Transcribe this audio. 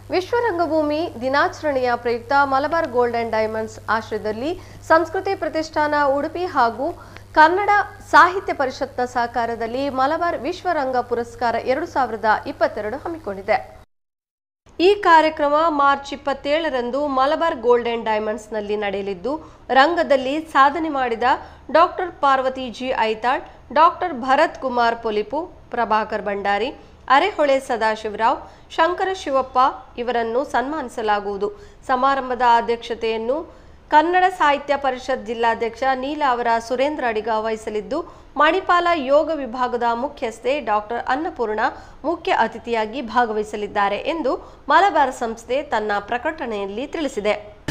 ವಿಶ್ವ ರಂಗಭೂಮಿ ದಿನಾಚರಣೆಯ ಪ್ರಯುಕ್ತ ಮಲಬಾರ್ ಗೋಲ್ಡ್ ಅಂಡ್ ಡೈಮಂಡ್ಸ್ ಆಶ್ರಯದಲ್ಲಿ ಸಂಸ್ಕೃತಿ ಪ್ರತಿಷ್ಠಾನ ಉಡುಪಿ ಹಾಗೂ ಕನ್ನಡ ಸಾಹಿತ್ಯ ಪರಿಷತ್ನ ಸಹಕಾರದಲ್ಲಿ ಮಲಬಾರ್ ವಿಶ್ವ ರಂಗ ಪುರಸ್ಕಾರ ಎರಡು ಸಾವಿರದ ಇಪ್ಪತ್ತೆರಡು ಹಮ್ಮಿಕೊಂಡಿದೆ ಈ ಕಾರ್ಯಕ್ರಮ ಮಾರ್ಚ್ ಇಪ್ಪತ್ತೇಳರಂದು ಮಲಬಾರ್ ಗೋಲ್ಡ್ ಅಂಡ್ ಡೈಮಂಡ್ಸ್ನಲ್ಲಿ ನಡೆಯಲಿದ್ದು ರಂಗದಲ್ಲಿ ಸಾಧನೆ ಮಾಡಿದ doctor Parvathi G Aithal doctor Bharath Kumar Polipu Prabhakar Bhandari Arehole Sadashivarao Shankara Shivappa ಇವರನ್ನು ಸನ್ಮಾನಿಸಲಾಗುವುದು ಸಮಾರಂಭದ ಅಧ್ಯಕ್ಷತೆಯನ್ನು ಕನ್ನಡ ಸಾಹಿತ್ಯ ಪರಿಷತ್ ಜಿಲ್ಲಾಧ್ಯಕ್ಷ ನೀಲಾವರ ಸುರೇಂದ್ರ ಅಡಿಗ ವಹಿಸಲಿದ್ದು ಮಣಿಪಾಲ ಯೋಗ ವಿಭಾಗದ ಮುಖ್ಯಸ್ಥೆ ಡಾಕ್ಟರ್ ಅನ್ನಪೂರ್ಣ ಮುಖ್ಯ ಅತಿಥಿಯಾಗಿ ಭಾಗವಹಿಸಲಿದ್ದಾರೆ ಎಂದು ಮಲಬಾರ್ ಸಂಸ್ಥೆ ತನ್ನ ಪ್ರಕಟಣೆಯಲ್ಲಿ ತಿಳಿಸಿದೆ